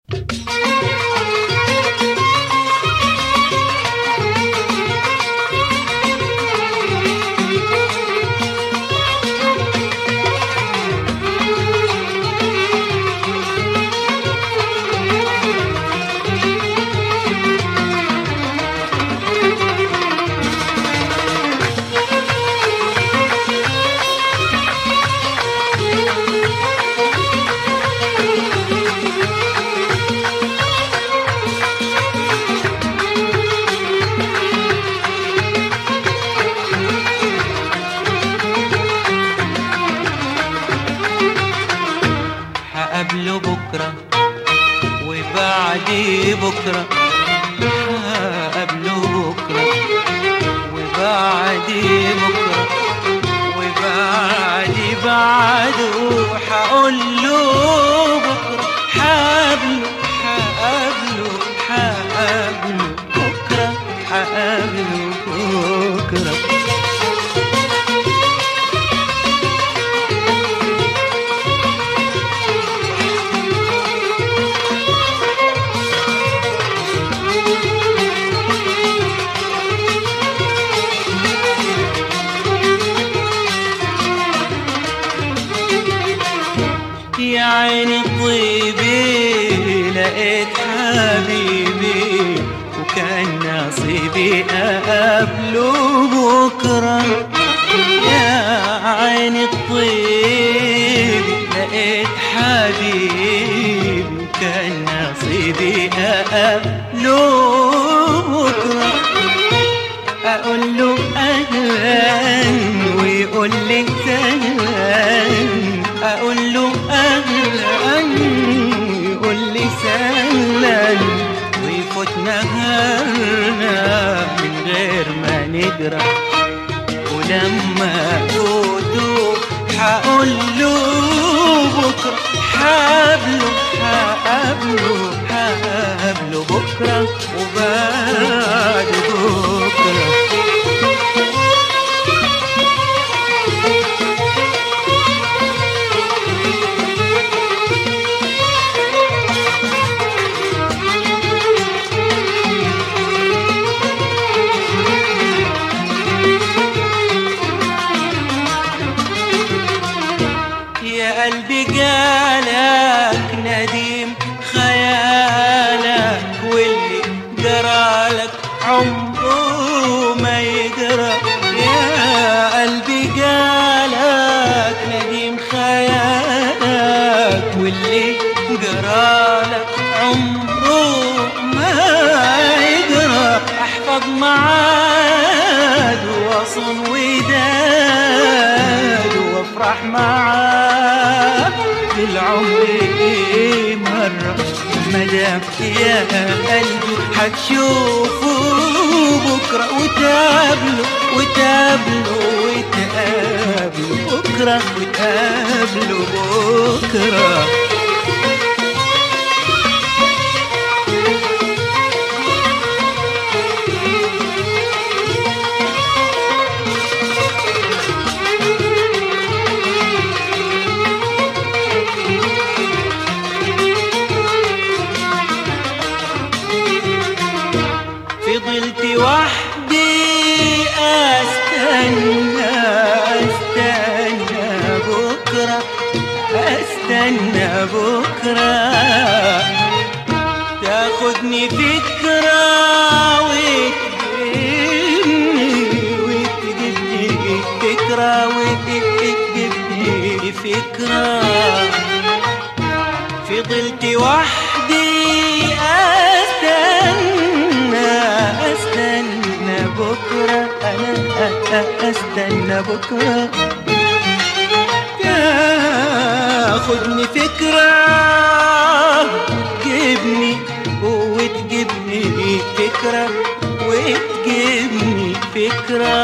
هقابله بكرة وبعدي بكرة هقابله بكرة وبعدي بكرة وبعدي بعده هقول له بكرة هقابله هقابله هقابله بكرة هقابله بكرة يا عيني طيبي لقيت حبيبي وكان نصيبي أقابله بكرة يا عيني طيبي لقيت حبيبي وكان نصيبي أقابله بكرة أقول له أهلا ويقول لي سهلا أقول له أهلا يقول لي سهلا ويفوت نهارنا من غير ما ندرى ولما أقوله هقول له بكرة هقابله هقابله هقابله بكرة وبعد بكرة يا قلبي جالك نديم خيالك واللي جرالك عمره ما يجرى يا قلبي جالك نديم خيالك واللي جرالك عمره ما يجرى احفظ معاد واصون وداد وافرح معاه بالعمر مرة مدام يا قلبي هتشوفوا بكرة وتقابلوا وتقابلوا وتقابلوا بكرة وتقابلوا بكرة فضلت وحدي استنى استنى بكره استنى بكره تاخدني فكره وتجيبني وتجيبني فكره وتجيبني فكره فضلت وحدي استنى استنى بكره انا استنى بكره تاخدني فكره تجيبني وتجيبني فكره وتجيبني فكره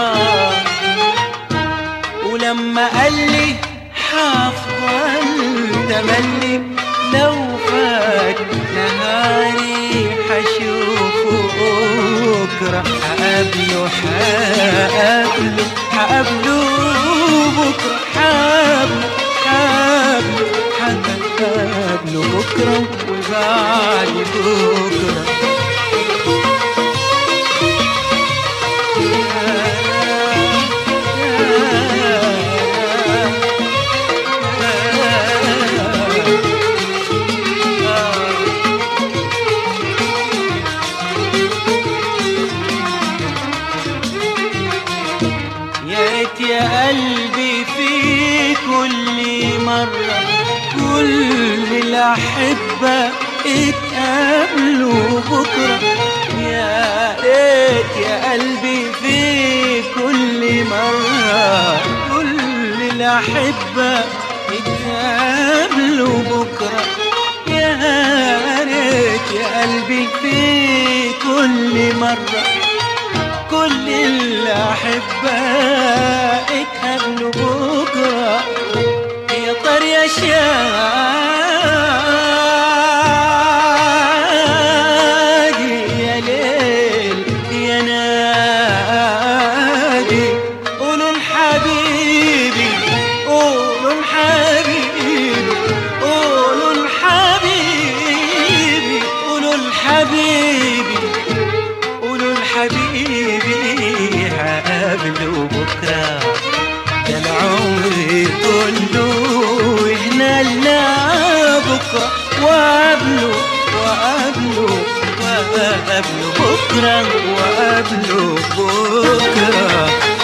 ولما قال لي حافظل تملي لو فات نهاري حشوفه بكرة حقابله حقابله حقابله بكرة حقابله حقابله حقابله بكرة بعد بكرة يا ريت يا قلبي في كل مرة كل الأحبة اتقابلوا بكرة يا ريت يا قلبي في كل مرة كل الأحبة اتقابلوا بكرة يا ريت يا قلبي في كل مرة كل الأحبة اتقابلوا بكرة يا طر يا شادي يا ليل يا نادي قولوا الحبيبي قولوا الحبيبي قولوا الحبيبي قولوا الحبيبي قولوا الحبيبي هقابله بكرة ده العمر كله هنا لنا بكرة وقابله وقابله وقابله بكرة وقابله بكرة